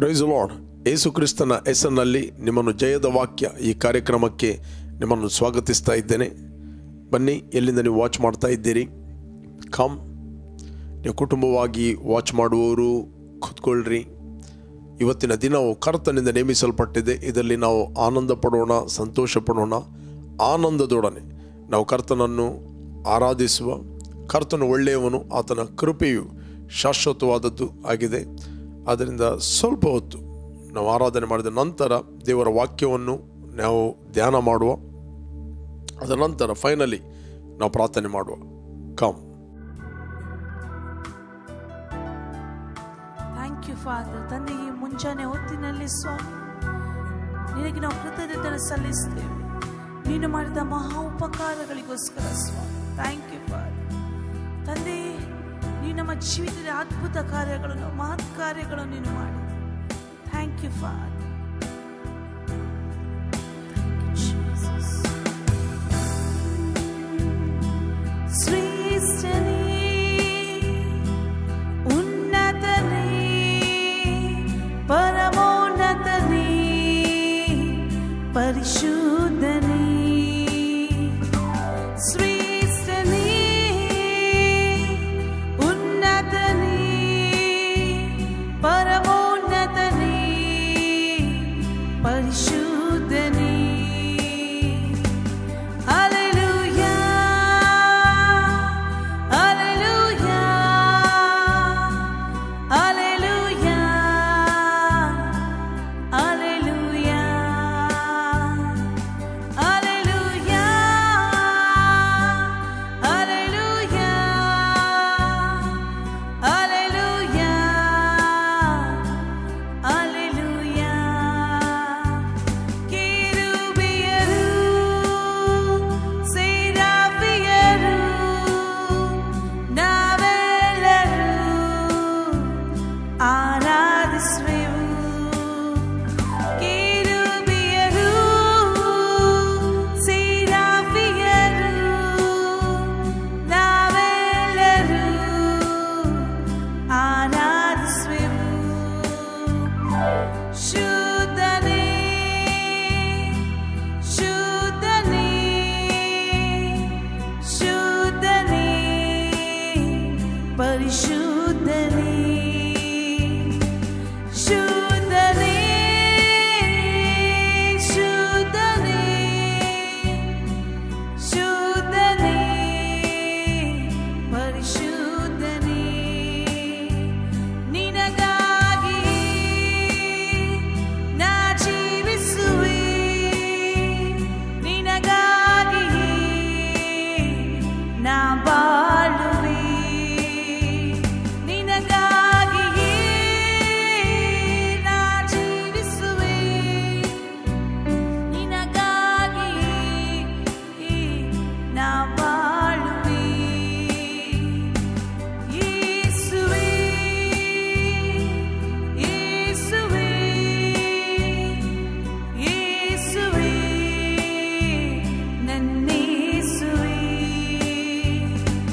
Price lord ಯೇಸು ಕ್ರಿಸ್ತನ ಹೆಸರಿನಲ್ಲಿ ನಿಮ್ಮನ್ನು ಜಯದ ವಾಕ್ಯ ಈ ಕಾರ್ಯಕ್ರಮಕ್ಕೆ ನಿಮ್ಮನ್ನು ಸ್ವಾಗತಿಸ್ತಾ ಇದ್ದೇನೆ ಬನ್ನಿ ಎಲ್ಲಿಂದ ನೀವು ವಾಚ್ ಮಾಡ್ತಾ ಇದ್ದೀರಿ ಕಮ್ ನೀವು ಕುಟುಂಬವಾಗಿ ವಾಚ್ ಮಾಡುವವರು ಕೂತ್ಕೊಳ್ರಿ ಇವತ್ತಿನ ದಿನವು ಕರ್ತನಿಂದ ನೇಮಿಸಲ್ಪಟ್ಟಿದೆ ಇದರಲ್ಲಿ ನಾವು ಆನಂದ ಪಡೋಣ ಸಂತೋಷ ಪಡೋಣ ಆನಂದದೊಡನೆ ನಾವು ಕರ್ತನನ್ನು ಆರಾಧಿಸುವ ಕರ್ತನು ಒಳ್ಳೆಯವನು ಆತನ ಕೃಪೆಯು ಶಾಶ್ವತವಾದದ್ದು ಆಗಿದೆ ಆದ್ದರಿಂದ ಸ್ವಲ್ಪ ಹೊತ್ತು ನಾವು ಆರಾಧನೆ ಮಾಡಿದ ನಂತರ ದೇವರ ವಾಕ್ಯವನ್ನು ನಾವು ಧ್ಯಾನ ಮಾಡುವ ಅದರ ನಂತರ ಫೈನಲಿ ನಾವು ಪ್ರಾರ್ಥನೆ ಮಾಡುವ ಕಾಮ್ ಥ್ಯಾಂಕ್ ಯು ಫಾದರ್ ತಂದೆ ಈ ಮುಂಜಾನೆ ಹೊತ್ತಿನಲ್ಲಿ ಸ್ವಾಮಿ ನಿನಗೆ ನಾವು ಕೃತಜ್ಞತೆ ಸಲ್ಲಿಸ್ತೇವೆ ನೀನು ಮಾಡಿದ ಮಹಾ ಉಪಕಾರಗಳಿಗೋಸ್ಕರ ಸ್ವಾಮಿ ಥ್ಯಾಂಕ್ ಯು ಫಾದರ್ ತಂದೆ ನೀನು ನಮ್ಮ ಜೀವಿತದ ಅದ್ಭುತ ಕಾರ್ಯಗಳನ್ನು ಮಹತ್ ಕಾರ್ಯಗಳನ್ನು ನೀನು ಮಾಡಿ ಥ್ಯಾಂಕ್ ಯು ಫಾದರ್ ಶ್ರೇಷ್ಠನೇ ಉನ್ನತನೇ ಪರಮೋನ್ನತನೇ ಪರಿಶುದ್ಧನೇ ಶ್ರೇಷ್ಠನೇ ಉನ್ನತನೇ ಪರಮೋನ್ನತನೇ ಪರಿಶುದ್ಧನೇ Hallelujah. Hallelujah. Hallelujah. Hallelujah. Hallelujah. Hallelujah. Hallelujah. Hallelujah. ಕಿರುಬಿಯರು ಸೇರಾಫಿಯರು ನಾವೆಲ್ಲರೂ ಆರಾಧಿಸುವೆವು ಕಿರುಬಿಯರು ಸೇರಾಫಿಯರು ನಾವೆಲ್ಲರೂ ಆರಾಧಿಸುವೆವು ಶುದ್ಧನೇ ಶುದ್ಧನೇ ಶುದ್ಧನೇ ಪರಿಶುದ್ಧನೇ ಶುದ್ಧನೇ ಶುದ್ಧನೇ ಶುದ್ಧನೇ ಪರಿಶುದ್ಧನೇ ನಿನಗಾಗಿ ನಾ ಜೀವಿಸುವೆ ನಿನಗಾಗಿ ನಾ ಬಾಳುವೆ ನಿನಗಾಗಿ ನಾ ಜೀವಿಸುವೆ ನಿನಗಾಗಿ ನಾ ಬಾಳುವೆ ಯೇಸುವೇ ಯೇಸುವೇ ಯೇಸುವೇ ನನ್ನೇಸುವೇ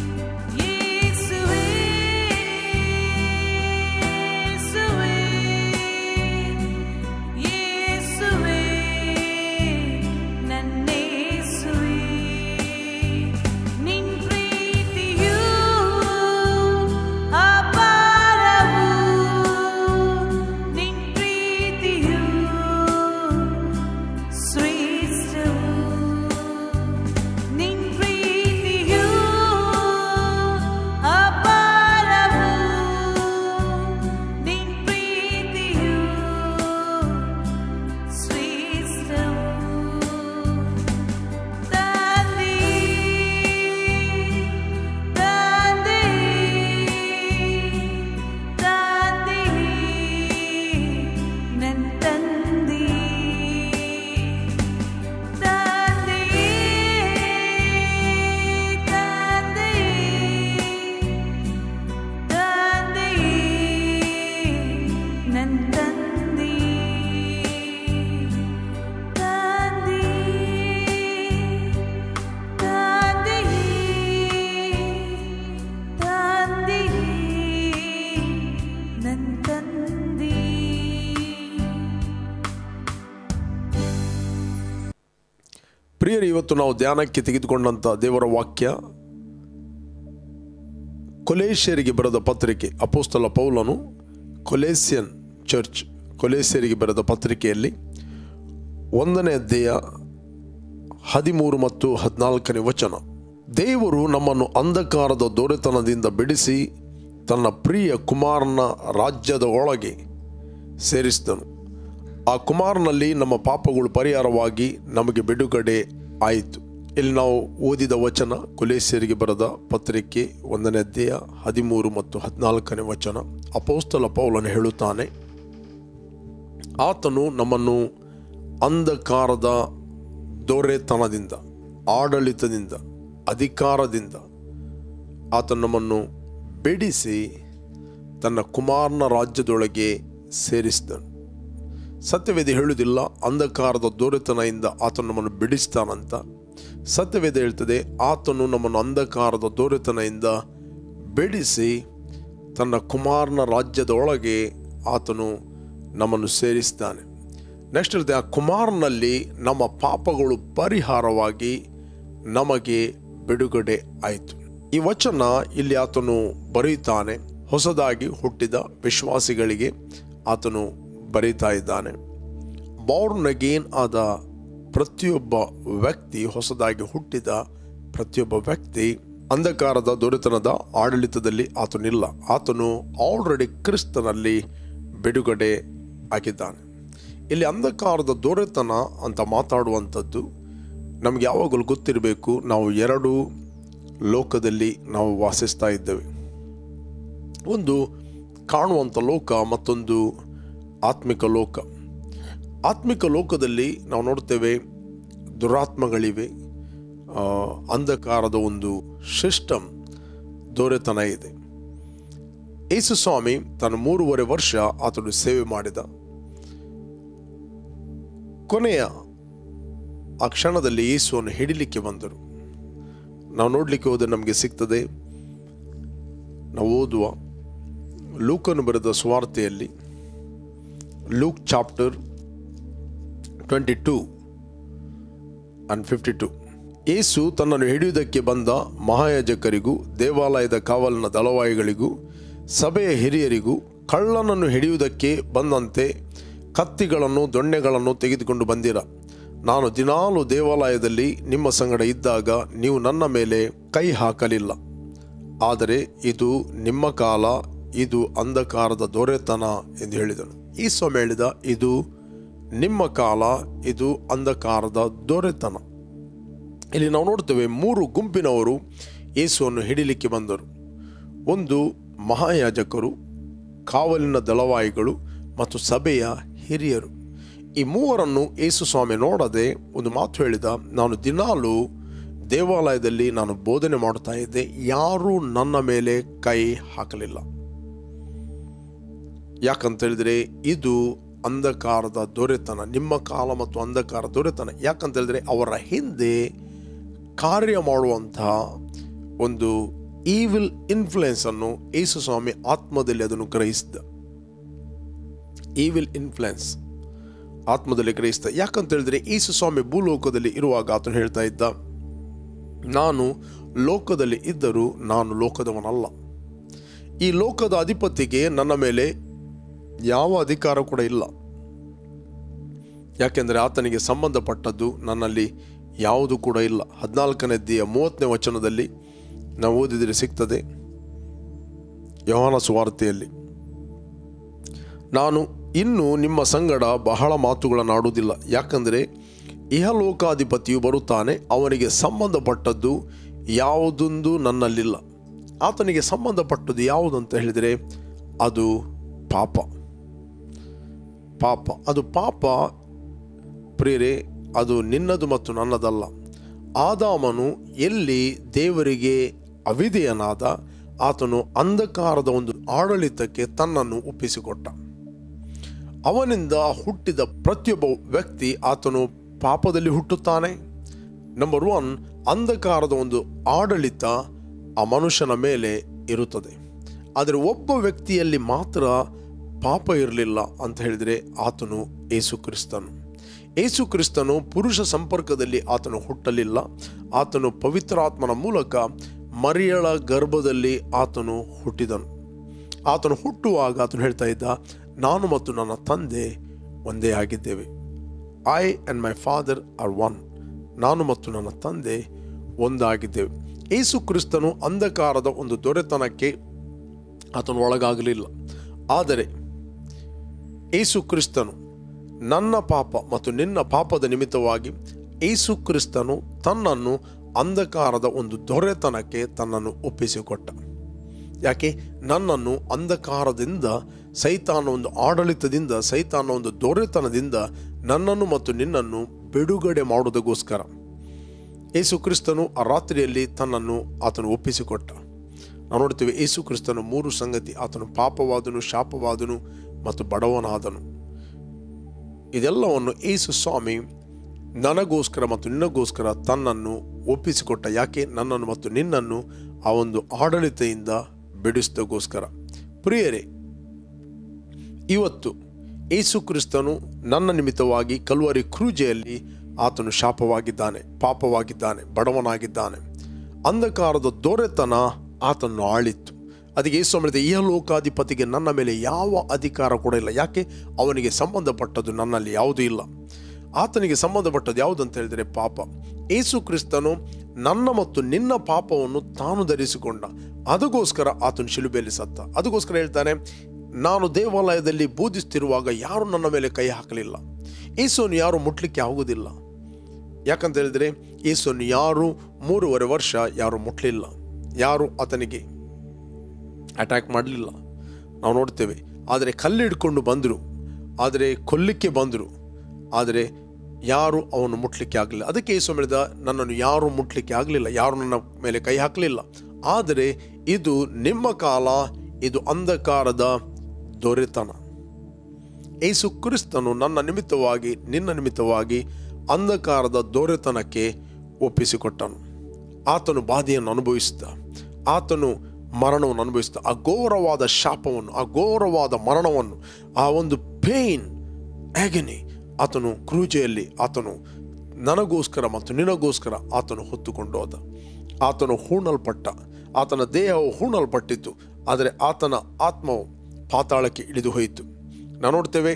ಪ್ರಿಯರು ಇವತ್ತು ನಾವು ಧ್ಯಾನಕ್ಕೆ ತೆಗೆದುಕೊಂಡಂಥ ದೇವರ ವಾಕ್ಯ ಕೊಲೇಶ್ಯರಿಗೆ ಬರೆದ ಪತ್ರಿಕೆ ಅಪೋಸ್ತಲ ಪೌಲನು ಕೊಲೇಸಿಯನ್ ಚರ್ಚ್ ಕೊಲೇಸಿಯರಿಗೆ ಬರೆದ ಪತ್ರಿಕೆಯಲ್ಲಿ ಒಂದನೇ ಅಧ್ಯಾಯ ಹದಿಮೂರು ಮತ್ತು ಹದಿನಾಲ್ಕನೇ ವಚನ ದೇವರು ನಮ್ಮನ್ನು ಅಂಧಕಾರದ ದೊರೆತನದಿಂದ ಬಿಡಿಸಿ ತನ್ನ ಪ್ರಿಯ ಕುಮಾರನ ರಾಜ್ಯದ ಒಳಗೆ ಸೇರಿಸಿದನು ಆ ಕುಮಾರನಲ್ಲಿ ನಮ್ಮ ಪಾಪಗಳು ಪರಿಹಾರವಾಗಿ ನಮಗೆ ಬಿಡುಗಡೆ ಆಯಿತು ಇಲ್ಲಿ ನಾವು ಓದಿದ ವಚನ ಕುಲೇಶ್ಯರಿಗೆ ಬರೆದ ಪತ್ರಿಕೆ ಒಂದನೇ ಅಧ್ಯಾಯ ಹದಿಮೂರು ಮತ್ತು ಹದಿನಾಲ್ಕನೇ ವಚನ ಅಪೋಸ್ತಲ ಪೌಲನು ಹೇಳುತ್ತಾನೆ ಆತನು ನಮ್ಮನ್ನು ಅಂಧಕಾರದ ದೊರೆತನದಿಂದ ಆಡಳಿತದಿಂದ ಅಧಿಕಾರದಿಂದ ಆತ ನಮ್ಮನ್ನು ಬಿಡಿಸಿ ತನ್ನ ಕುಮಾರನ ರಾಜ್ಯದೊಳಗೆ ಸೇರಿಸಿದನು ಸತ್ಯವೇದ ಹೇಳುವುದಿಲ್ಲ ಅಂಧಕಾರದ ದೊರೆತನದಿಂದ ಆತನು ನಮ್ಮನ್ನು ಬಿಡಿಸ್ತಾನಂತ ಸತ್ಯವೇದ ಹೇಳ್ತದೆ ಆತನು ನಮ್ಮನ್ನು ಅಂಧಕಾರದ ದೊರೆತನದಿಂದ ಬಿಡಿಸಿ ತನ್ನ ಕುಮಾರನ ರಾಜ್ಯದ ಒಳಗೆ ಆತನು ನಮ್ಮನ್ನು ಸೇರಿಸ್ತಾನೆ ನೆಕ್ಸ್ಟ್ ಇರುತ್ತೆ ಆ ಕುಮಾರನಲ್ಲಿ ನಮ್ಮ ಪಾಪಗಳು ಪರಿಹಾರವಾಗಿ ನಮಗೆ ಬಿಡುಗಡೆ ಆಯಿತು ಈ ವಚನ ಇಲ್ಲಿ ಆತನು ಬರೆಯುತ್ತಾನೆ ಹೊಸದಾಗಿ ಹುಟ್ಟಿದ ವಿಶ್ವಾಸಿಗಳಿಗೆ ಆತನು ಬರೀತಾ ಇದ್ದಾನೆ ಬಾರ್ನ್ ಅಗೇನ್ ಆದ ಪ್ರತಿಯೊಬ್ಬ ವ್ಯಕ್ತಿ ಹೊಸದಾಗಿ ಹುಟ್ಟಿದ ಪ್ರತಿಯೊಬ್ಬ ವ್ಯಕ್ತಿ ಅಂಧಕಾರದ ದೊರೆತನದ ಆಡಳಿತದಲ್ಲಿ ಆತನಿಲ್ಲ ಆತನು ಆಲ್ರೆಡಿ ಕ್ರಿಸ್ತನಲ್ಲಿ ಬಿಡುಗಡೆ ಆಗಿದ್ದಾನೆ ಇಲ್ಲಿ ಅಂಧಕಾರದ ದೊರೆತನ ಅಂತ ಮಾತಾಡುವಂಥದ್ದು ನಮಗೆ ಯಾವಾಗಲೂ ಗೊತ್ತಿರಬೇಕು ನಾವು ಎರಡು ಲೋಕದಲ್ಲಿ ನಾವು ವಾಸಿಸ್ತಾ ಇದ್ದೇವೆ ಒಂದು ಕಾಣುವಂಥ ಲೋಕ ಮತ್ತೊಂದು ಆತ್ಮಿಕ ಲೋಕ ಆತ್ಮಿಕ ಲೋಕದಲ್ಲಿ ನಾವು ನೋಡ್ತೇವೆ ದುರಾತ್ಮಗಳಿವೆ ಆ, ಅಂಧಕಾರದ ಒಂದು ಸಿಸ್ಟಮ್ ದೊರೆತನ ಇದೆ ಯೇಸು ಸ್ವಾಮಿ ತನ್ನ ಮೂರುವರೆ ವರ್ಷ ಆತನು ಸೇವೆ ಮಾಡಿದ ಕೊನೆಯ ಆ ಕ್ಷಣದಲ್ಲಿ ಯೇಸುವನ್ನು ಹಿಡಿಲಿಕ್ಕೆ ಬಂದರು ನಾವು ನೋಡಲಿಕ್ಕೆ ಹೋದರೆ ನಮಗೆ ಸಿಗ್ತದೆ ನಾವು ಓದುವ ಲೂಕನು ಬರೆದ ಸ್ವಾರ್ಥೆಯಲ್ಲಿ Luke chapter twenty two and fifty two Yesu ತನ್ನನ್ನು ಹಿಡಿಯುವುದಕ್ಕೆ ಬಂದ ಮಹಾಯಾಜಕರಿಗೂ ದೇವಾಲಯದ ಕಾವಲಿನ ದಳವಾಯಿಗಳಿಗೂ ಸಭೆಯ ಹಿರಿಯರಿಗೂ ಕಳ್ಳನನ್ನು ಹಿಡಿಯುವುದಕ್ಕೆ ಬಂದಂತೆ ಕತ್ತಿಗಳನ್ನು ದೊಣ್ಣೆಗಳನ್ನು ತೆಗೆದುಕೊಂಡು ಬಂದಿರ ನಾನು ದಿನಾಲು ದೇವಾಲಯದಲ್ಲಿ ನಿಮ್ಮ ಸಂಗಡ ಇದ್ದಾಗ ನೀವು ನನ್ನ ಮೇಲೆ ಕೈ ಹಾಕಲಿಲ್ಲ ಆದರೆ ಇದು ನಿಮ್ಮ ಕಾಲ ಇದು ಅಂಧಕಾರದ ದೊರೆತನ ಎಂದು ಹೇಳಿದನು ಈ ಸ್ವಾಮಿ ಹೇಳಿದ ಇದು ನಿಮ್ಮ ಕಾಲ ಇದು ಅಂಧಕಾರದ ದೊರೆತನ ಇಲ್ಲಿ ನಾವು ನೋಡ್ತೇವೆ ಮೂರು ಗುಂಪಿನವರು ಯೇಸುವನ್ನು ಹಿಡಿಲಿಕ್ಕೆ ಬಂದರು ಒಂದು ಮಹಾಯಾಜಕರು ಕಾವಲಿನ ದಳವಾಯಿಗಳು ಮತ್ತು ಸಭೆಯ ಹಿರಿಯರು ಈ ಮೂವರನ್ನು ಯೇಸು ಸ್ವಾಮಿ ನೋಡದೆ ಒಂದು ಮಾತು ಹೇಳಿದ ನಾನು ದಿನಾಲು ದೇವಾಲಯದಲ್ಲಿ ನಾನು ಬೋಧನೆ ಮಾಡ್ತಾ ಇದ್ದೆ ಯಾರೂ ನನ್ನ ಮೇಲೆ ಕೈ ಹಾಕಲಿಲ್ಲ ಯಾಕಂತ ಹೇಳಿದ್ರೆ ಇದು ಅಂಧಕಾರದ ದೊರೆತನ ನಿಮ್ಮ ಕಾಲ ಮತ್ತು ಅಂಧಕಾರ ದೊರೆತನ ಯಾಕಂತ ಹೇಳಿದ್ರೆ ಅವರ ಹಿಂದೆ ಕಾರ್ಯ ಮಾಡುವಂತಹ ಒಂದು ಈವಿಲ್ ಇನ್ಫ್ಲುಯೆನ್ಸ್ ಅನ್ನು ಯೇಸು ಸ್ವಾಮಿ ಆತ್ಮದಲ್ಲಿ ಅದನ್ನು ಗ್ರಹಿಸಿದ ಈವಿಲ್ ಇನ್ಫ್ಲುಯೆನ್ಸ್ ಆತ್ಮದಲ್ಲಿ ಗ್ರಹಿಸಿದ ಯಾಕಂತ ಹೇಳಿದ್ರೆ ಯೇಸು ಸ್ವಾಮಿ ಭೂಲೋಕದಲ್ಲಿ ಇರುವಾಗ ಆತನು ಹೇಳ್ತಾ ಇದ್ದ ನಾನು ಲೋಕದಲ್ಲಿ ಇದ್ದರೂ ನಾನು ಲೋಕದವನಲ್ಲ ಈ ಲೋಕದ ಅಧಿಪತಿಗೆ ನನ್ನ ಮೇಲೆ ಯಾವ ಅಧಿಕಾರ ಕೂಡ ಇಲ್ಲ ಯಾಕೆಂದರೆ ಆತನಿಗೆ ಸಂಬಂಧಪಟ್ಟದ್ದು ನನ್ನಲ್ಲಿ ಯಾವುದು ಕೂಡ ಇಲ್ಲ ಹದಿನಾಲ್ಕನೇದ್ದಿಯ ಮೂವತ್ತನೇ ವಚನದಲ್ಲಿ ನಾವು ಓದಿದರೆ ಸಿಗ್ತದೆ ಯೋಹಾನ ಸುವಾರ್ತೆಯಲ್ಲಿ ನಾನು ಇನ್ನು ನಿಮ್ಮ ಸಂಗಡ ಬಹಳ ಮಾತುಗಳನ್ನಾಡುವುದಿಲ್ಲ ಯಾಕಂದರೆ ಇಹಲೋಕಾಧಿಪತಿಯು ಬರುತ್ತಾನೆ ಅವನಿಗೆ ಸಂಬಂಧಪಟ್ಟದ್ದು ಯಾವುದೊಂದು ನನ್ನಲ್ಲಿಲ್ಲ ಆತನಿಗೆ ಸಂಬಂಧಪಟ್ಟದ್ದು ಯಾವುದಂತ ಹೇಳಿದರೆ ಅದು ಪಾಪ ಪಾಪ ಅದು ಪಾಪ ಪ್ರಿಯರೇ ಅದು ನಿನ್ನದು ಮತ್ತು ನನ್ನದಲ್ಲ ಆದಾಮನು ಎಲ್ಲಿ ದೇವರಿಗೆ ಅವಿಧೇಯನಾದ ಆತನು ಅಂಧಕಾರದ ಒಂದು ಆಡಳಿತಕ್ಕೆ ತನ್ನನ್ನು ಒಪ್ಪಿಸಿಕೊಟ್ಟ ಅವನಿಂದ ಹುಟ್ಟಿದ ಪ್ರತಿಯೊಬ್ಬ ವ್ಯಕ್ತಿ ಆತನು ಪಾಪದಲ್ಲಿ ಹುಟ್ಟುತ್ತಾನೆ ನಂಬರ್ ಒನ್ ಅಂಧಕಾರದ ಒಂದು ಆಡಳಿತ ಆ ಮನುಷ್ಯನ ಮೇಲೆ ಇರುತ್ತದೆ ಆದರೆ ಒಬ್ಬ ವ್ಯಕ್ತಿಯಲ್ಲಿ ಮಾತ್ರ ಪಾಪ ಇರಲಿಲ್ಲ ಅಂತ ಹೇಳಿದರೆ ಆತನು ಏಸು ಕ್ರಿಸ್ತನು ಯೇಸು ಕ್ರಿಸ್ತನು ಪುರುಷ ಸಂಪರ್ಕದಲ್ಲಿ ಆತನು ಹುಟ್ಟಲಿಲ್ಲ ಆತನು ಪವಿತ್ರಾತ್ಮನ ಮೂಲಕ ಮರಿಯಳ ಗರ್ಭದಲ್ಲಿ ಆತನು ಹುಟ್ಟಿದನು ಆತನು ಹುಟ್ಟುವಾಗ ಆತನು ಹೇಳ್ತಾ ಇದ್ದ ನಾನು ಮತ್ತು ನನ್ನ ತಂದೆ ಒಂದೇ ಆಗಿದ್ದೇವೆ I and my father are one ನಾನು ಮತ್ತು ನನ್ನ ತಂದೆ ಒಂದಾಗಿದ್ದೇವೆ ಯೇಸು ಕ್ರಿಸ್ತನು ಅಂಧಕಾರದ ಒಂದು ದೊರೆತನಕ್ಕೆ ಆತನು ಒಳಗಾಗಲಿಲ್ಲ ಆದರೆ ಏಸು ಕ್ರಿಸ್ತನು ನನ್ನ ಪಾಪ ಮತ್ತು ನಿನ್ನ ಪಾಪದ ನಿಮಿತ್ತವಾಗಿ ಏಸು ಕ್ರಿಸ್ತನು ತನ್ನನ್ನು ಅಂಧಕಾರದ ಒಂದು ದೊರೆತನಕ್ಕೆ ತನ್ನನ್ನು ಒಪ್ಪಿಸಿಕೊಟ್ಟ ಯಾಕೆ ನನ್ನನ್ನು ಅಂಧಕಾರದಿಂದ ಸೈತಾನ ಒಂದು ಆಡಳಿತದಿಂದ ಸೈತಾನ ಒಂದು ದೊರೆತನದಿಂದ ನನ್ನನ್ನು ಮತ್ತು ನಿನ್ನನ್ನು ಬಿಡುಗಡೆ ಮಾಡುವುದಕ್ಕೋಸ್ಕರ ಏಸು ಕ್ರಿಸ್ತನು ಆ ರಾತ್ರಿಯಲ್ಲಿ ತನ್ನನ್ನು ಆತನು ಒಪ್ಪಿಸಿಕೊಟ್ಟ ನಾವು ನೋಡ್ತೇವೆ ಏಸು ಕ್ರಿಸ್ತನು ಮೂರು ಸಂಗತಿ ಆತನು ಪಾಪವಾದನು ಶಾಪವಾದನು ಮತ್ತು ಬಡವನಾದನು ಇದೆಲ್ಲವನ್ನು ಏಸು ಸ್ವಾಮಿ ನನಗೋಸ್ಕರ ಮತ್ತು ನಿನಗೋಸ್ಕರ ತನ್ನನ್ನು ಒಪ್ಪಿಸಿಕೊಟ್ಟ ಯಾಕೆ ನನ್ನನ್ನು ಮತ್ತು ನಿನ್ನನ್ನು ಆ ಒಂದು ಆಡಳಿತೆಯಿಂದ ಬಿಡಿಸಿದಗೋಸ್ಕರ ಪ್ರಿಯರೇ ಇವತ್ತು ಏಸು ಕ್ರಿಸ್ತನು ನನ್ನ ನಿಮಿತ್ತವಾಗಿ ಕಲ್ವರಿ ಕ್ರೂಜೆಯಲ್ಲಿ ಆತನು ಶಾಪವಾಗಿದ್ದಾನೆ ಪಾಪವಾಗಿದ್ದಾನೆ ಬಡವನಾಗಿದ್ದಾನೆ ಅಂಧಕಾರದ ದೊರೆತನ ಆತನ್ನು ಆಳಿತ್ತು ಅದಕ್ಕೆ ಯೇಸು ಹೇಳಿದ ಈ ಲೋಕಾಧಿಪತಿಗೆ ನನ್ನ ಮೇಲೆ ಯಾವ ಅಧಿಕಾರ ಕೂಡ ಇಲ್ಲ ಯಾಕೆ ಅವನಿಗೆ ಸಂಬಂಧಪಟ್ಟದ್ದು ನನ್ನಲ್ಲಿ ಯಾವುದೂ ಇಲ್ಲ ಆತನಿಗೆ ಸಂಬಂಧಪಟ್ಟದ್ದು ಯಾವುದು ಅಂತ ಹೇಳಿದರೆ ಪಾಪ ಏಸು ಕ್ರಿಸ್ತನು ನನ್ನ ಮತ್ತು ನಿನ್ನ ಪಾಪವನ್ನು ತಾನು ಧರಿಸಿಕೊಂಡ ಅದಕ್ಕೋಸ್ಕರ ಆತನು ಶಿಲುಬೆಯಲ್ಲಿ ಸತ್ತ ಅದಕ್ಕೋಸ್ಕರ ಹೇಳ್ತಾನೆ ನಾನು ದೇವಾಲಯದಲ್ಲಿ ಬೋಧಿಸ್ತಿರುವಾಗ ಯಾರು ನನ್ನ ಮೇಲೆ ಕೈ ಹಾಕಲಿಲ್ಲ ಏಸುವನ್ನು ಯಾರು ಮುಟ್ಲಿಕ್ಕೆ ಆಗುವುದಿಲ್ಲ ಯಾಕಂತ ಹೇಳಿದರೆ ಯೇಸುವನ್ನು ಯಾರು ಮೂರುವರೆ ವರ್ಷ ಯಾರು ಮುಟ್ಲಿಲ್ಲ ಯಾರು ಆತನಿಗೆ ಅಟ್ಯಾಕ್ ಮಾಡಲಿಲ್ಲ ನಾವು ನೋಡ್ತೇವೆ ಆದರೆ ಕಲ್ಲಿಡ್ಕೊಂಡು ಬಂದರು ಆದರೆ ಕೊಲ್ಲಿಕ್ಕೆ ಬಂದರು ಆದರೆ ಯಾರು ಅವನು ಮುಟ್ಲಿಕ್ಕೆ ಆಗಲಿಲ್ಲ ಅದಕ್ಕೆ ಯೇಸು ಹೇಳಿದ ನನ್ನನ್ನು ಯಾರು ಮುಟ್ಲಿಕ್ಕೆ ಆಗಲಿಲ್ಲ ಯಾರು ನನ್ನ ಮೇಲೆ ಕೈ ಹಾಕಲಿಲ್ಲ ಆದರೆ ಇದು ನಿಮ್ಮ ಕಾಲ ಇದು ಅಂಧಕಾರದ ದೊರೆತನ ಏಸು ಕ್ರಿಸ್ತನು ನನ್ನ ನಿಮಿತ್ತವಾಗಿ ನಿನ್ನ ನಿಮಿತ್ತವಾಗಿ ಅಂಧಕಾರದ ದೊರೆತನಕ್ಕೆ ಒಪ್ಪಿಸಿಕೊಟ್ಟನು ಆತನು ಬಾಧೆಯನ್ನು ಅನುಭವಿಸಿದ ಆತನು ಮರಣವನ್ನು ಅನುಭವಿಸಿದ ಅಘೋರವಾದ ಶಾಪವನ್ನು ಅಘೋರವಾದ ಮರಣವನ್ನು ಆ ಒಂದು ಪೇನ್ ಆಗನಿ ಆತನು ಕ್ರೂಜೆಯಲ್ಲಿ ಆತನು ನನಗೋಸ್ಕರ ಮತ್ತು ನಿನಗೋಸ್ಕರ ಆತನು ಹೊತ್ತುಕೊಂಡು ಹೋದ ಆತನು ಹೂಣಲ್ಪಟ್ಟ ಆತನ ದೇಹವು ಹೂಣಲ್ಪಟ್ಟಿತ್ತು ಆದರೆ ಆತನ ಆತ್ಮವು ಪಾತಾಳಕ್ಕೆ ಇಳಿದು ಹೋಯಿತು ನಾವು ನೋಡ್ತೇವೆ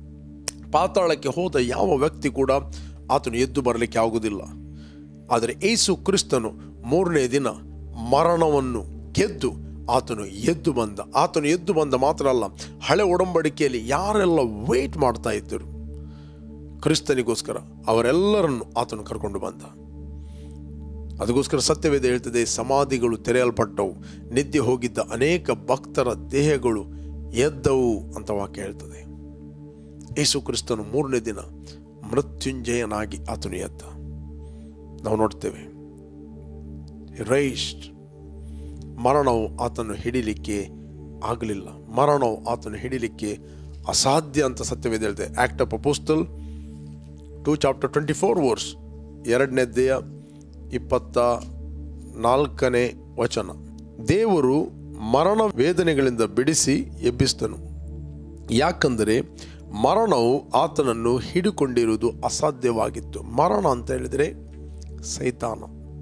ಪಾತಾಳಕ್ಕೆ ಹೋದ ಯಾವ ವ್ಯಕ್ತಿ ಕೂಡ ಆತನು ಎದ್ದು ಬರಲಿಕ್ಕೆ ಆಗುವುದಿಲ್ಲ ಆದರೆ ಏಸು ಕ್ರಿಸ್ತನು ಮೂರನೇ ದಿನ ಮರಣವನ್ನು ಗೆದ್ದು ಆತನು ಎದ್ದು ಬಂದ ಆತನು ಎದ್ದು ಬಂದ ಮಾತ್ರ ಅಲ್ಲ ಹಳೆ ಒಡಂಬಡಿಕೆಯಲ್ಲಿ ಯಾರೆಲ್ಲ ವೇಟ್ ಮಾಡ್ತಾ ಇದ್ದರು ಕ್ರಿಸ್ತನಿಗೋಸ್ಕರ ಅವರೆಲ್ಲರನ್ನು ಆತನು ಕರ್ಕೊಂಡು ಬಂದ ಅದಕ್ಕೋಸ್ಕರ ಸತ್ಯವೇದ ಹೇಳ್ತದೆ ಸಮಾಧಿಗಳು ತೆರೆಯಲ್ಪಟ್ಟವು ನಿದ್ದೆ ಹೋಗಿದ್ದ ಅನೇಕ ಭಕ್ತರ ದೇಹಗಳು ಎದ್ದವು ಅಂತ ವಾಕ್ಯ ಹೇಳ್ತದೆ ಯೇಸು ಕ್ರಿಸ್ತನು ಮೂರನೇ ದಿನ ಮೃತ್ಯುಂಜಯನಾಗಿ ಆತನು ಎದ್ದ ನಾವು ನೋಡ್ತೇವೆ ರೈಸ್ಟ್ ಮರಣವು ಆತನು ಹಿಡಿಲಿಕ್ಕೆ ಆಗಲಿಲ್ಲ ಮರಣವು ಆತನು ಹಿಡಿಲಿಕ್ಕೆ ಅಸಾಧ್ಯ ಅಂತ ಸತ್ಯವೇದ ಹೇಳಿದೆ Act of Apostle two chapter twenty four verse ಎರಡನೇದ್ದೆಯ ಇಪ್ಪತ್ತ ನಾಲ್ಕನೇ ವಚನ ದೇವರು ಮರಣ ವೇದನೆಗಳಿಂದ ಬಿಡಿಸಿ ಎಬ್ಬಿಸಿದನು ಯಾಕಂದರೆ ಮರಣವು ಆತನನ್ನು ಹಿಡಿಕೊಂಡಿರುವುದು ಅಸಾಧ್ಯವಾಗಿತ್ತು ಮರಣ ಅಂತ ಹೇಳಿದರೆ ಸೈತಾನ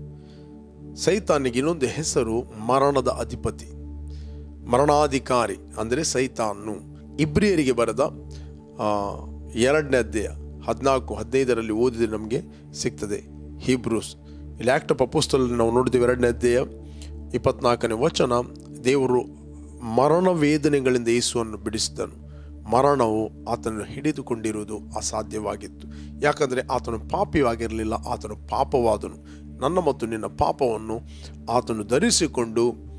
ಸೈತಾನಿಗೆ ಇನ್ನೊಂದು ಹೆಸರು ಮರಣದ ಅಧಿಪತಿ ಮರಣಾಧಿಕಾರಿ ಅಂದರೆ ಸೈತಾನು ಇಬ್ರಿಯರಿಗೆ ಬರೆದ ಆ, ಎರಡನೇ ಅಧ್ಯಾಯ ಹದಿನಾಲ್ಕು ಹದಿನೈದರಲ್ಲಿ ಓದಿದರೆ ನಮಗೆ ಸಿಗ್ತದೆ ಹೀಬ್ರೂಸ್ ಇಲ್ಲಿ ಆಕ್ಟ್ ಆಫ್ ಅಪೋಸ್ಟಲ್ ನಾವು ನೋಡಿದ್ದೇವೆ ಎರಡನೇ ಅಧ್ಯಾಯ ಇಪ್ಪತ್ನಾಲ್ಕನೇ ವಚನ ದೇವರು ಮರಣ ವೇದನೆಗಳಿಂದ ಯೇಸುವನ್ನು ಬಿಡಿಸಿದನು ಮರಣವು ಆತನನ್ನು ಹಿಡಿದುಕೊಂಡಿರುವುದು ಅಸಾಧ್ಯವಾಗಿತ್ತು ಯಾಕಂದರೆ ಆತನು ಪಾಪಿಯಾಗಿರಲಿಲ್ಲ ಆತನು ಪಾಪವಾದನು ನನ್ನ ಮತ್ತು ನಿನ್ನ ಪಾಪವನ್ನು ಆತನು ಧರಿಸಿಕೊಂಡು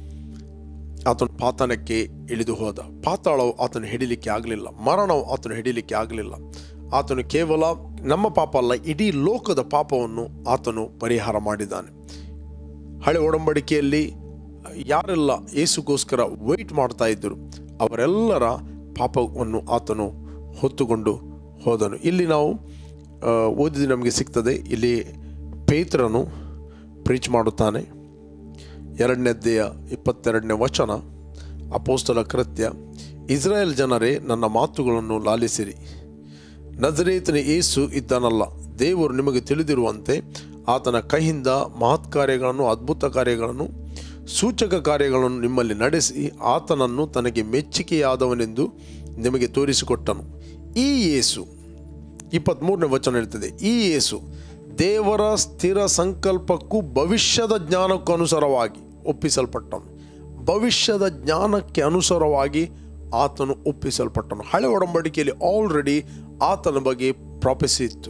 ಆತನು ಪಾತಾಳಕ್ಕೆ ಇಳಿದು ಹೋದ ಪಾತಾಳವು ಆತನು ಹಿಡಿಲಿಕ್ಕೆ ಆಗಲಿಲ್ಲ ಮರಣವು ಆತನು ಹಿಡಿಲಿಕ್ಕೆ ಆಗಲಿಲ್ಲ ಆತನು ಕೇವಲ ನಮ್ಮ ಪಾಪ ಅಲ್ಲ ಇಡೀ ಲೋಕದ ಪಾಪವನ್ನು ಆತನು ಪರಿಹಾರ ಮಾಡಿದ್ದಾನೆ ಹಳೆ ಒಡಂಬಡಿಕೆಯಲ್ಲಿ ಯಾರೆಲ್ಲ ಯೇಸುಗೋಸ್ಕರ ವೆಯ್ಟ್ ಮಾಡ್ತಾ ಇದ್ದರು ಅವರೆಲ್ಲರ ಪಾಪವನ್ನು ಆತನು ಹೊತ್ತುಕೊಂಡು ಹೋದನು ಇಲ್ಲಿ ನಾವು ಆ, ಓದಿದ ನಮಗೆ ಸಿಗ್ತದೆ ಇಲ್ಲಿ ಪೇತ್ರನು ಪ್ರೀಚ್ ಮಾಡುತ್ತಾನೆ ಎರಡನೇದ್ದೆಯ ಇಪ್ಪತ್ತೆರಡನೇ ವಚನ ಅಪೋಸ್ತಲ ಕೃತ್ಯ ಇಸ್ರಾಯೇಲ್ ಜನರೇ ನನ್ನ ಮಾತುಗಳನ್ನು ಲಾಲಿಸಿರಿ ನಜರೇತನ ಏಸು ಇದ್ದಾನಲ್ಲ ದೇವರು ನಿಮಗೆ ತಿಳಿದಿರುವಂತೆ ಆತನ ಕೈಯಿಂದ ಮಹತ್ ಕಾರ್ಯಗಳನ್ನು ಅದ್ಭುತ ಕಾರ್ಯಗಳನ್ನು ಸೂಚಕ ಕಾರ್ಯಗಳನ್ನು ನಿಮ್ಮಲ್ಲಿ ನಡೆಸಿ ಆತನನ್ನು ತನಗೆ ಮೆಚ್ಚುಗೆಯಾದವನೆಂದು ನಿಮಗೆ ತೋರಿಸಿಕೊಟ್ಟನು ಈ ಯೇಸು ಇಪ್ಪತ್ತ್ಮೂರನೇ ವಚನ ಹೇಳ್ತದೆ ಈ ಯೇಸು ದೇವರ ಸ್ಥಿರ ಸಂಕಲ್ಪಕ್ಕೂ ಭವಿಷ್ಯದ ಜ್ಞಾನಕ್ಕೂ ಅನುಸಾರವಾಗಿ ಒಪ್ಪಿಸಲ್ಪಟ್ಟನು ಭವಿಷ್ಯದ ಜ್ಞಾನಕ್ಕೆ ಅನುಸಾರವಾಗಿ ಆತನು ಒಪ್ಪಿಸಲ್ಪಟ್ಟನು ಹಳೆ ಒಡಂಬಡಿಕೆಯಲ್ಲಿ ಆಲ್ರೆಡಿ ಆತನ ಬಗ್ಗೆ ಪ್ರಾಪೆಸಿ ಇತ್ತು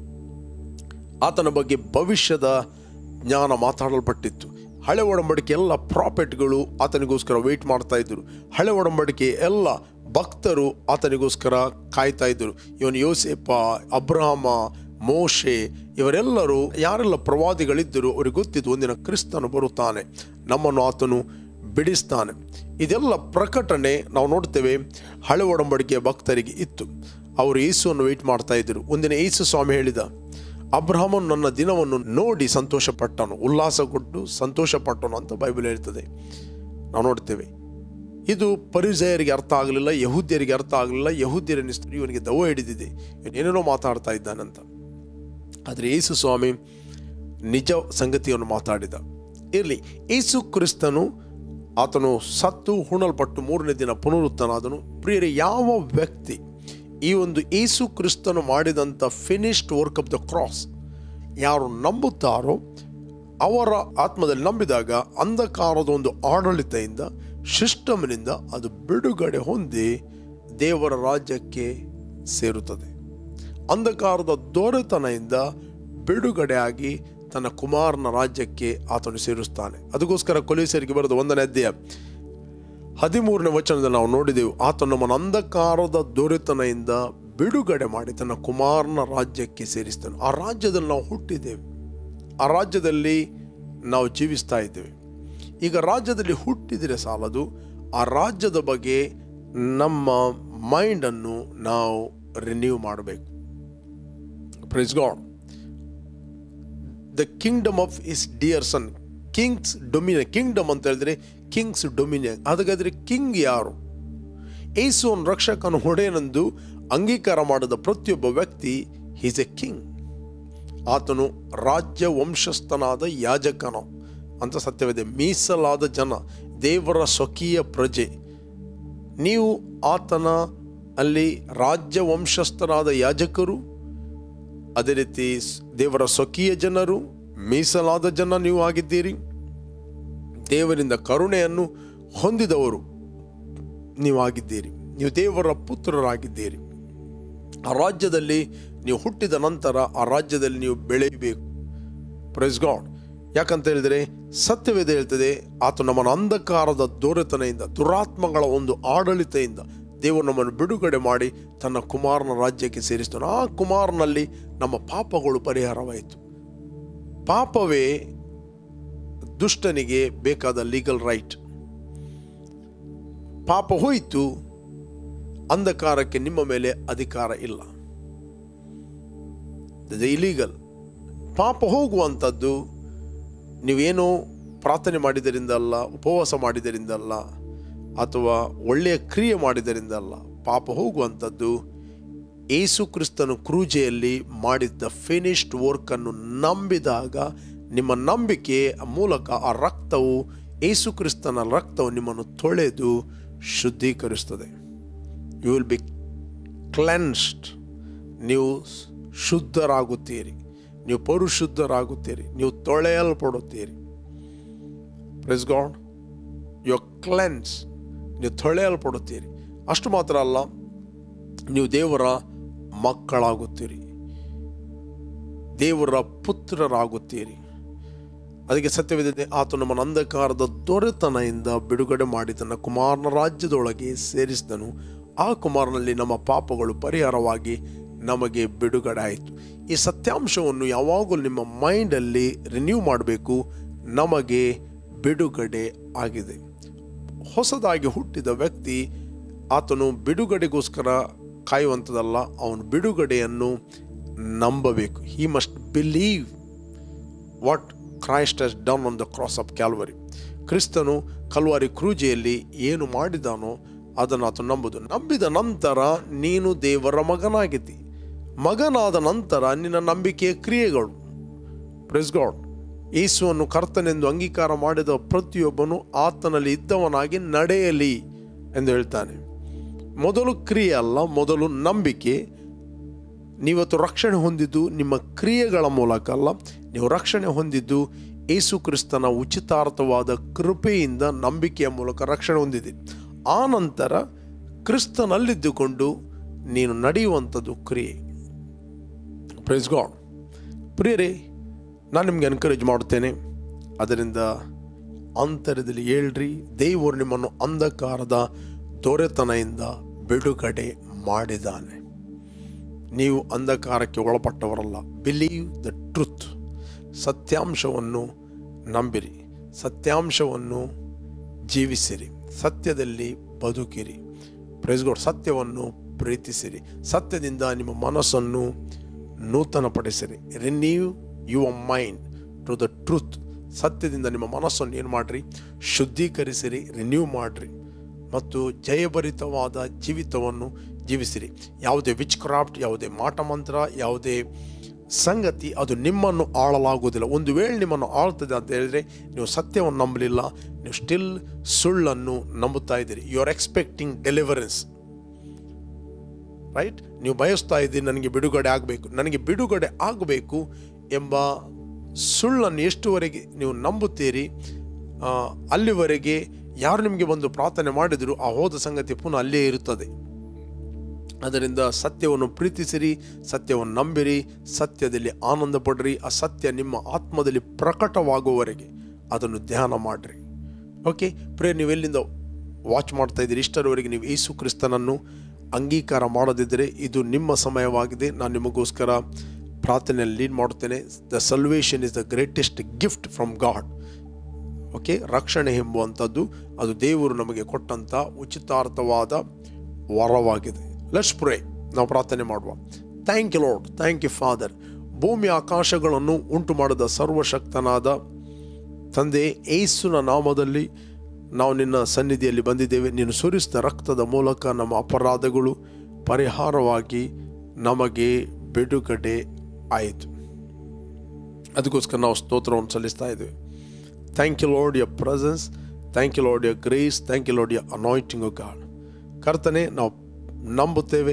ಆತನ ಬಗ್ಗೆ ಭವಿಷ್ಯದ ಜ್ಞಾನ ಮಾತಾಡಲ್ಪಟ್ಟಿತ್ತು ಹಳೆ ಒಡಂಬಡಿಕೆ ಎಲ್ಲ ಪ್ರಾಫೆಟ್ಗಳು ಆತನಿಗೋಸ್ಕರ ವೆಯ್ಟ್ ಮಾಡ್ತಾ ಇದ್ದರು ಹಳೆ ಒಡಂಬಡಿಕೆ ಎಲ್ಲ ಭಕ್ತರು ಆತನಿಗೋಸ್ಕರ ಕಾಯ್ತಾ ಇದ್ದರು ಇವನು ಯೋಸೇಪ ಅಬ್ರಾಮ ಮೋಶೆ ಇವರೆಲ್ಲರೂ ಯಾರೆಲ್ಲ ಪ್ರವಾದಿಗಳಿದ್ದರು ಅವ್ರಿಗೆ ಗೊತ್ತಿತ್ತು ಒಂದಿನ ಕ್ರಿಸ್ತನು ಬರುತ್ತಾನೆ ನಮ್ಮನ್ನು ಆತನು ಬಿಡಿಸ್ತಾನೆ ಇದೆಲ್ಲ ಪ್ರಕಟಣೆ ನಾವು ನೋಡ್ತೇವೆ ಹಳೆ ಒಡಂಬಡಿಕೆಯ ಭಕ್ತರಿಗೆ ಇತ್ತು ಅವರು ಯೇಸುವನ್ನು ವೆಯ್ಟ್ ಮಾಡ್ತಾ ಇದ್ದರು ಒಂದಿನ ಯೇಸು ಸ್ವಾಮಿ ಹೇಳಿದ ಅಬ್ರಹಮನು ನನ್ನ ದಿನವನ್ನು ನೋಡಿ ಸಂತೋಷಪಟ್ಟನು ಉಲ್ಲಾಸಗೊಂಡು ಸಂತೋಷಪಟ್ಟನು ಅಂತ ಬೈಬಲ್ ಹೇಳ್ತದೆ ನಾವು ನೋಡ್ತೇವೆ ಇದು ಪರಿಜಯರಿಗೆ ಅರ್ಥ ಆಗಲಿಲ್ಲ ಯಹೂದ್ಯರಿಗೆ ಅರ್ಥ ಆಗಲಿಲ್ಲ ಯಹೂದ್ಯರ ನಿಷ್ಠರು ಇವನಿಗೆ ದವ ಹಿಡಿದಿದೆ ಇವನೇನೇನೋ ಮಾತಾಡ್ತಾ ಇದ್ದಾನಂತ ಆದರೆ ಯೇಸು ಸ್ವಾಮಿ ನಿಜ ಸಂಗತಿಯನ್ನು ಮಾತಾಡಿದ ಇರಲಿ ಯೇಸು ಕ್ರಿಸ್ತನು ಆತನು ಸತ್ತು ಹುಣಲ್ಪಟ್ಟು ಮೂರನೇ ದಿನ ಪುನರುತ್ತನಾದನು ಪ್ರಿಯರೇ ಯಾವ ವ್ಯಕ್ತಿ ಈ ಒಂದು ಯೇಸು ಕ್ರಿಸ್ತನು ಮಾಡಿದಂಥ finished work of the cross ಯಾರು ನಂಬುತ್ತಾರೋ ಅವರ ಆತ್ಮದಲ್ಲಿ ನಂಬಿದಾಗ ಅಂಧಕಾರದ ಒಂದು ಆಡಳಿತದಿಂದ ಸಿಸ್ಟಮ್ನಿಂದ ಅದು ಬಿಡುಗಡೆ ಹೊಂದಿ ದೇವರ ರಾಜ್ಯಕ್ಕೆ ಸೇರುತ್ತದೆ ಅಂಧಕಾರದ ದೊರೆತನದಿಂದ ಬಿಡುಗಡೆಯಾಗಿ ತನ್ನ ಕುಮಾರನ ರಾಜ್ಯಕ್ಕೆ ಆತನು ಸೇರಿಸ್ತಾನೆ ಅದಕ್ಕೋಸ್ಕರ ಕೊಲೀಸರಿಗೆ ಬರೆದ ಒಂದನೇ ಅಧ್ಯಾಯ ಹದಿಮೂರನೇ ವಚನದಲ್ಲಿ ನಾವು ನೋಡಿದೆವು ಆತ ನಮ್ಮನ್ನು ಅಂಧಕಾರದ ದೊರೆತನದಿಂದ ಬಿಡುಗಡೆ ಮಾಡಿ ತನ್ನ ಕುಮಾರನ ರಾಜ್ಯಕ್ಕೆ ಸೇರಿಸ್ತಾನೆ ಆ ರಾಜ್ಯದಲ್ಲಿ ನಾವು ಹುಟ್ಟಿದ್ದೇವೆ ಆ ರಾಜ್ಯದಲ್ಲಿ ನಾವು ಜೀವಿಸ್ತಾ ಇದ್ದೇವೆ ಈಗ ರಾಜ್ಯದಲ್ಲಿ ಹುಟ್ಟಿದರೆ ಸಾಲದು ಆ ರಾಜ್ಯದ ಬಗ್ಗೆ ನಮ್ಮ ಮೈಂಡನ್ನು ನಾವು ರಿನ್ಯೂ ಮಾಡಬೇಕು praise God the kingdom of his dear son king's dominion kingdom ಅಂತ ಹೇಳಿದ್ರೆ ಕಿಂಗ್ಸ್ ಡೊಮಿನಿಯನ್ ಹಾಗಾದರೆ ಕಿಂಗ್ ಯಾರು ಏಸುವನ್ ರಕ್ಷಕನು ಹೊಡೆಯನೆಂದು ಅಂಗೀಕಾರ ಮಾಡಿದ ಪ್ರತಿಯೊಬ್ಬ ವ್ಯಕ್ತಿ ಈಸ್ ಎ ಕಿಂಗ್ ಆತನು ರಾಜ್ಯ ವಂಶಸ್ಥನಾದ ಯಾಜಕನು ಅಂತ ಸತ್ಯವಿದೆ ಮೀಸಲಾದ ಜನ ದೇವರ ಸ್ವಕೀಯ ಪ್ರಜೆ ನೀವು ಆತನ ಅಲ್ಲಿ ರಾಜ್ಯ ವಂಶಸ್ಥರಾದ ಯಾಜಕರು ಅದೇ ರೀತಿ ಸ್- ದೇವರ ಸ್ವಕೀಯ ಜನರು ಮೀಸಲಾದ ಜನ ನೀವು ಆಗಿದ್ದೀರಿ ದೇವರಿಂದ ಕರುಣೆಯನ್ನು ಹೊಂದಿದವರು ನೀವು ಆಗಿದ್ದೀರಿ ನೀವು ದೇವರ ಪುತ್ರರಾಗಿದ್ದೀರಿ ಆ ರಾಜ್ಯದಲ್ಲಿ ನೀವು ಹುಟ್ಟಿದ ನಂತರ ಆ ರಾಜ್ಯದಲ್ಲಿ ನೀವು ಬೆಳೆಯಬೇಕು ಪ್ರೈಸ್ ಗಾಡ್ ಯಾಕಂತ ಹೇಳಿದರೆ ಸತ್ಯವೇದ ಹೇಳ್ತದೆ ಆತ ನಮ್ಮನ್ನು ಅಂಧಕಾರದ ದೊರೆತನೆಯಿಂದ ದುರಾತ್ಮಗಳ ಒಂದು ಆಡಳಿತದಿಂದ ದೇವರು ನಮ್ಮನ್ನು ಬಿಡುಗಡೆ ಮಾಡಿ ತನ್ನ ಕುಮಾರನ ರಾಜ್ಯಕ್ಕೆ ಸೇರಿಸ್ತಾನೆ ಆ ಕುಮಾರನಲ್ಲಿ ನಮ್ಮ ಪಾಪಗಳು ಪರಿಹಾರವಾಯಿತು ಪಾಪವೇ ದುಷ್ಟನಿಗೆ ಬೇಕಾದ ಲೀಗಲ್ ರೈಟ್ ಪಾಪ ಹೋಯಿತು ಅಂಧಕಾರಕ್ಕೆ ನಿಮ್ಮ ಮೇಲೆ ಅಧಿಕಾರ ಇಲ್ಲ ಇಲೀಗಲ್ ಪಾಪ ಹೋಗುವಂಥದ್ದು ನೀವೇನೋ ಪ್ರಾರ್ಥನೆ ಮಾಡಿದರಿಂದ ಅಲ್ಲ ಉಪವಾಸ ಮಾಡಿದರಿಂದ ಅಲ್ಲ ಅಥವಾ ಒಳ್ಳೆಯ ಕ್ರಿಯೆ ಮಾಡಿದರಿಂದ ಅಲ್ಲ ಪಾಪ ಹೋಗುವಂಥದ್ದು ಏಸು ಕ್ರಿಸ್ತನು ಕ್ರೂಜೆಯಲ್ಲಿ ಮಾಡಿದ್ದ ಫಿನಿಶ್ಡ್ ವರ್ಕನ್ನು ನಂಬಿದಾಗ ನಿಮ್ಮ ನಂಬಿಕೆ ಮೂಲಕ ಆ ರಕ್ತವು ಏಸು ಕ್ರಿಸ್ತನ ರಕ್ತವು ನಿಮ್ಮನ್ನು ತೊಳೆದು ಶುದ್ಧೀಕರಿಸ್ತದೆ ಯು ವಿಲ್ ಬಿ ಕ್ಲೆನ್ಸ್ಡ್ ನೀವು ಶುದ್ಧರಾಗುತ್ತೀರಿ ನೀವು ಪರಿಶುದ್ಧರಾಗುತ್ತೀರಿ ನೀವು ತೊಳೆಯಲ್ಪಡುತ್ತೀರಿ ಪ್ರೆಸ್ ಗಾಡ್ ಯು ಕ್ಲೆನ್ಸ್ ನೀವು ತೊಳೆಯಲ್ಪಡುತ್ತೀರಿ ಅಷ್ಟು ಮಾತ್ರ ಅಲ್ಲ ನೀವು ದೇವರ ಮಕ್ಕಳಾಗುತ್ತೀರಿ ದೇವರ ಪುತ್ರರಾಗುತ್ತೀರಿ ಅದಕ್ಕೆ ಸತ್ಯವಿದೆ ಆತ ನಮ್ಮನ್ನು ಅಂಧಕಾರದ ದೊರೆತನದಿಂದ ಬಿಡುಗಡೆ ಮಾಡಿ ತನ್ನ ಕುಮಾರನ ರಾಜ್ಯದೊಳಗೆ ಸೇರಿಸಿದನು ಆ ಕುಮಾರನಲ್ಲಿ ನಮ್ಮ ಪಾಪಗಳು ಪರಿಹಾರವಾಗಿ ನಮಗೆ ಬಿಡುಗಡೆ ಆಯಿತು ಈ ಸತ್ಯಾಂಶವನ್ನು ಯಾವಾಗಲೂ ನಿಮ್ಮ ಮೈಂಡಲ್ಲಿ ರಿನ್ಯೂ ಮಾಡಬೇಕು ನಮಗೆ ಬಿಡುಗಡೆ ಆಗಿದೆ ಹೊಸದಾಗಿ ಹುಟ್ಟಿದ ವ್ಯಕ್ತಿ ಆತನು ಬಿಡುಗಡೆಗೋಸ್ಕರ ಕಾಯುವಂಥದ್ದಲ್ಲ ಅವನು ಬಿಡುಗಡೆಯನ್ನು ನಂಬಬೇಕು he must believe what Christ has done on the cross of Calvary ಕ್ರಿಸ್ತನು ಕಲ್ವಾರಿ ಕ್ರೂಜೆಯಲ್ಲಿ ಏನು ಮಾಡಿದಾನೋ ಅದನ್ನು ಆತ ನಂಬುದು ನಂಬಿದ ನಂತರ ನೀನು ದೇವರ ಮಗನಾಗಿದ್ದಿ ಮಗನಾದ ನಂತರ ನಿನ್ನ ನಂಬಿಕೆಯ ಕ್ರಿಯೆಗಳು ಪ್ರೆಸ್ ಗಾಡ್ ಯೇಸುವನ್ನು ಕರ್ತನೆಂದು ಅಂಗೀಕಾರ ಮಾಡಿದ ಪ್ರತಿಯೊಬ್ಬನು ಆತನಲ್ಲಿ ಇದ್ದವನಾಗಿ ನಡೆಯಲಿ ಎಂದು ಹೇಳ್ತಾನೆ ಮೊದಲು ಕ್ರಿಯೆ ಅಲ್ಲ ಮೊದಲು ನಂಬಿಕೆ ನೀವತ್ತು ರಕ್ಷಣೆ ಹೊಂದಿದ್ದು ನಿಮ್ಮ ಕ್ರಿಯೆಗಳ ಮೂಲಕ ಅಲ್ಲ ನೀವು ರಕ್ಷಣೆ ಹೊಂದಿದ್ದು ಯೇಸು ಕ್ರಿಸ್ತನ ಉಚಿತಾರ್ಥವಾದ ಕೃಪೆಯಿಂದ ನಂಬಿಕೆಯ ಮೂಲಕ ರಕ್ಷಣೆ ಹೊಂದಿದೆ ಆ ನಂತರ ಕ್ರಿಸ್ತನಲ್ಲಿದ್ದುಕೊಂಡು ನೀನು ನಡೆಯುವಂಥದ್ದು ಕ್ರಿಯೆ ಪ್ರೈಸ್ ಗಾಡ್ ಪ್ರಿಯರೇ ನಾನು ನಿಮಗೆ ಎನ್ಕರೇಜ್ ಮಾಡುತ್ತೇನೆ ಅದರಿಂದ ಅಂತರ್ಯದಲ್ಲಿ ಹೇಳ್ರಿ ದೇವರು ನಿಮ್ಮನ್ನು ಅಂಧಕಾರದ ದೊರೆತನದಿಂದ ಬಿಡುಗಡೆ ಮಾಡಿದ್ದಾನೆ ನೀವು ಅಂಧಕಾರಕ್ಕೆ ಒಳಪಟ್ಟವರಲ್ಲ ಬಿಲೀವ್ ದ ಟ್ರುತ್ ಸತ್ಯಾಂಶವನ್ನು ನಂಬಿರಿ ಸತ್ಯಾಂಶವನ್ನು ಜೀವಿಸಿರಿ ಸತ್ಯದಲ್ಲಿ ಬದುಕಿರಿ ಪ್ರೆಸ್ಗೋಡ್ ಸತ್ಯವನ್ನು ಪ್ರೀತಿಸಿರಿ ಸತ್ಯದಿಂದ ನಿಮ್ಮ ಮನಸ್ಸನ್ನು ನೂತನಪಡಿಸಿರಿ renew your mind to the truth ಸತ್ಯದಿಂದ ನಿಮ್ಮ ಮನಸ್ಸನ್ನು ಏನು ಮಾಡಿರಿ ಶುದ್ಧೀಕರಿಸಿರಿ ರಿನ್ಯೂ ಮಾಡಿರಿ ಮತ್ತು ಜಯಭರಿತವಾದ ಜೀವಿತವನ್ನು ಜೀವಿಸಿರಿ ಯಾವುದೇ ವಿಚ್ ಕ್ರಾಫ್ಟ್ ಯಾವುದೇ ಮಾಟಮಂತ್ರ ಯಾವುದೇ ಸಂಗತಿ ಅದು ನಿಮ್ಮನ್ನು ಆಳಲಾಗುವುದಿಲ್ಲ ಒಂದು ವೇಳೆ ನಿಮ್ಮನ್ನು ಆಳ್ತದೆ ಅಂತ ಹೇಳಿದರೆ ನೀವು ಸತ್ಯವನ್ನು ನಂಬಲಿಲ್ಲ ನೀವು ಸ್ಟಿಲ್ ಸುಳ್ಳನ್ನು ನಂಬುತ್ತಾ ಇದ್ದೀರಿ you are expecting deliverance right ನೀವು ಬಯಸ್ತಾ ಇದ್ದೀರಿ ನನಗೆ ಬಿಡುಗಡೆ ಆಗಬೇಕು ನನಗೆ ಬಿಡುಗಡೆ ಆಗಬೇಕು ಎಂಬ ಸುಳ್ಳನ್ನು ಎಷ್ಟುವರೆಗೆ ನೀವು ನಂಬುತ್ತೀರಿ ಆ, ಅಲ್ಲಿವರೆಗೆ ಯಾರು ನಿಮಗೆ ಬಂದು ಪ್ರಾರ್ಥನೆ ಮಾಡಿದರೂ ಆ ಹೋದ ಸಂಗತಿ ಪುನಃ ಅಲ್ಲೇ ಇರುತ್ತದೆ ಅದರಿಂದ ಸತ್ಯವನ್ನು ಪ್ರೀತಿಸಿರಿ ಸತ್ಯವನ್ನು ನಂಬಿರಿ ಸತ್ಯದಲ್ಲಿ ಆನಂದ ಪಡ್ರಿ ಆ ಸತ್ಯ ನಿಮ್ಮ ಆತ್ಮದಲ್ಲಿ ಪ್ರಕಟವಾಗುವವರೆಗೆ ಅದನ್ನು ಧ್ಯಾನ ಮಾಡಿರಿ ಓಕೆ ಪ್ರೇ ನೀವೆಲ್ಲಿಂದ ವಾಚ್ ಮಾಡ್ತಾ ಇದ್ದೀರಿ ಇಷ್ಟರವರೆಗೆ ನೀವು ಯೇಸು ಕ್ರಿಸ್ತನನ್ನು ಅಂಗೀಕಾರ ಮಾಡದಿದ್ದರೆ ಇದು ನಿಮ್ಮ ಸಮಯವಾಗಿದೆ ನಾನು ನಿಮಗೋಸ್ಕರ ಪ್ರಾರ್ಥನೆಯಲ್ಲಿ ಲೀಡ್ ಮಾಡುತ್ತೇನೆ the salvation is the greatest gift from God okay ರಕ್ಷಣೆ ಎಂಬುವಂಥದ್ದು ಅದು ದೇವರು ನಮಗೆ ಕೊಟ್ಟಂಥ ಉಚಿತಾರ್ಥವಾದ ವರವಾಗಿದೆ ಲೆಟ್ಸ್ ಪ್ರೇ ನಾವು ಪ್ರಾರ್ಥನೆ ಮಾಡುವ thank you Lord thank you father ಭೂಮಿ ಆಕಾಶಗಳನ್ನು ಉಂಟು ಮಾಡಿದ ಸರ್ವಶಕ್ತನಾದ ತಂದೆ ಏಸುನ ನಾಮದಲ್ಲಿ ನಾವು ನಿನ್ನ ಸನ್ನಿಧಿಯಲ್ಲಿ ಬಂದಿದ್ದೇವೆ ನೀನು ಸುರಿಸಿದ ರಕ್ತದ ಮೂಲಕ ನಮ್ಮ ಅಪರಾಧಗಳು ಪರಿಹಾರವಾಗಿ ನಮಗೆ ಬಿಡುಗಡೆ ಆಯಿತು ಅದಕ್ಕೋಸ್ಕರ ನಾವು ಸ್ತೋತ್ರವನ್ನು ಸಲ್ಲಿಸ್ತಾ ಇದ್ದೇವೆ thank you Lord your presence thank you Lord your grace thank you Lord your anointing O God ಕರ್ತನೆ ನಾವು ನಂಬುತ್ತೇವೆ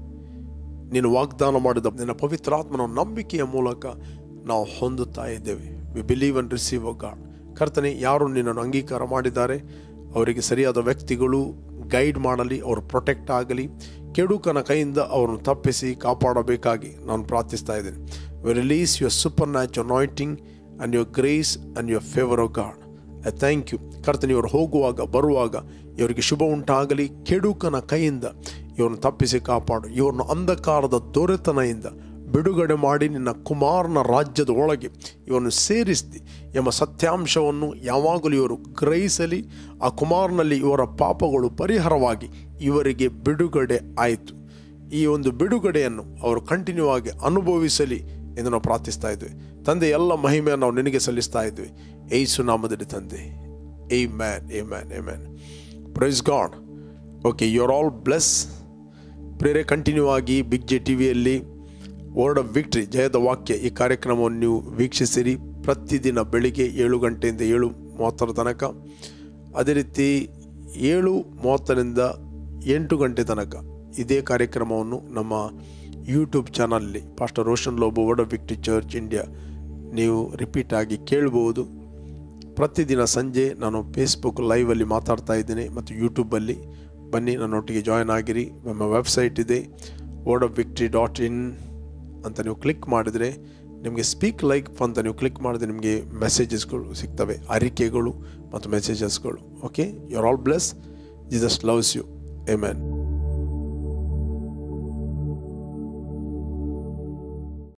ನೀನು ವಾಗ್ದಾನ ಮಾಡಿದ ನಿನ್ನ ಪವಿತ್ರಾತ್ಮನ ನಂಬಿಕೆಯ ಮೂಲಕ ನಾವು ಹೊಂದುತ್ತಾ ಇದ್ದೇವೆ we believe and receive O God ಕರ್ತನೆ ಯಾರು ನಿನ್ನನ್ನು ಅಂಗೀಕಾರ ಮಾಡಿದ್ದಾರೆ ಅವರಿಗೆ ಸರಿಯಾದ ವ್ಯಕ್ತಿಗಳು ಗೈಡ್ ಮಾಡಲಿ ಅವರು ಪ್ರೊಟೆಕ್ಟ್ ಆಗಲಿ ಕೆಡುಕನ ಕೈಯಿಂದ ಅವರನ್ನು ತಪ್ಪಿಸಿ ಕಾಪಾಡಬೇಕಾಗಿ ನಾನು ಪ್ರಾರ್ಥಿಸ್ತಾ ಇದ್ದೇನೆ we release your supernatural anointing and your grace and your favour of God I thank you ಕರ್ತನೆ ಇವರು ಹೋಗುವಾಗ ಬರುವಾಗ ಇವರಿಗೆ ಶುಭ ಉಂಟಾಗಲಿ ಕೆಡುಕನ ಕೈಯಿಂದ ಇವರನ್ನು ತಪ್ಪಿಸಿ ಕಾಪಾಡು ಇವರನ್ನು ಅಂಧಕಾರದ ದೊರೆತನದಿಂದ ಬಿಡುಗಡೆ ಮಾಡಿ ನಿನ್ನ ಕುಮಾರನ ರಾಜ್ಯದ ಒಳಗೆ ಇವನ್ನು ಸೇರಿಸಿ ಎಂಬ ಸತ್ಯಾಂಶವನ್ನು ಯಾವಾಗಲೂ ಇವರು ಗ್ರಹಿಸಲಿ ಆ ಕುಮಾರನಲ್ಲಿ ಇವರ ಪಾಪಗಳು ಪರಿಹಾರವಾಗಿ ಇವರಿಗೆ ಬಿಡುಗಡೆ ಆಯಿತು ಈ ಒಂದು ಬಿಡುಗಡೆಯನ್ನು ಅವರು ಕಂಟಿನ್ಯೂ ಆಗಿ ಅನುಭವಿಸಲಿ ಎಂದು ನಾವು ಪ್ರಾರ್ಥಿಸ್ತಾ ಇದ್ವಿ ತಂದೆ ಎಲ್ಲ ಮಹಿಮೆಯನ್ನು ನಾವು ನಿನಗೆ ಸಲ್ಲಿಸ್ತಾ ಇದ್ವಿ ಏಸು ನಾಮದಲ್ಲಿ ತಂದೆ ಏ amen amen amen praise God okay you are all bless prayer continue ಆಗಿ ಬಿಗ್ ಜೆ ಟಿ ವಿಯಲ್ಲಿ ವರ್ಡ್ ಆಫ್ ವಿಕ್ಟ್ರಿ ಜಯದ ವಾಕ್ಯ ಈ ಕಾರ್ಯಕ್ರಮವನ್ನು ನೀವು ವೀಕ್ಷಿಸಿರಿ ಪ್ರತಿದಿನ ಬೆಳಿಗ್ಗೆ ಏಳು ಗಂಟೆಯಿಂದ ಏಳು ಮೂವತ್ತರ ತನಕ ಅದೇ ರೀತಿ ಏಳು ಮೂವತ್ತರಿಂದ ಎಂಟು ಗಂಟೆ ತನಕ ಇದೇ ಕಾರ್ಯಕ್ರಮವನ್ನು ನಮ್ಮ ಯೂಟ್ಯೂಬ್ ಚಾನಲ್ಲಿ pastor Roshan Lobo word of victory church India ನೀವು ರಿಪೀಟ್ ಆಗಿ ಕೇಳ್ಬೋದು ಪ್ರತಿದಿನ ಸಂಜೆ ನಾನು ಫೇಸ್ಬುಕ್ ಲೈವಲ್ಲಿ ಮಾತಾಡ್ತಾ ಇದ್ದೇನೆ ಮತ್ತು ಯೂಟ್ಯೂಬಲ್ಲಿ ಬನ್ನಿ ನನ್ನೊಟ್ಟಿಗೆ ಜಾಯ್ನ್ ಆಗಿರಿ ನಮ್ಮ ವೆಬ್ಸೈಟ್ ಇದೆ word of victory dot in ಅಂತ ನೀವು ಕ್ಲಿಕ್ ಮಾಡಿದರೆ ನಿಮಗೆ ಸ್ಪೀಕ್ ಲೈಕ್ ಅಂತ ನೀವು ಕ್ಲಿಕ್ ಮಾಡಿದ್ರೆ ನಿಮಗೆ ಮೆಸೇಜಸ್ಗಳು ಸಿಗ್ತವೆ ಅರಿಕೆಗಳು ಮತ್ತು ಮೆಸೇಜಸ್ಗಳು okay you are all bless Jesus loves you A man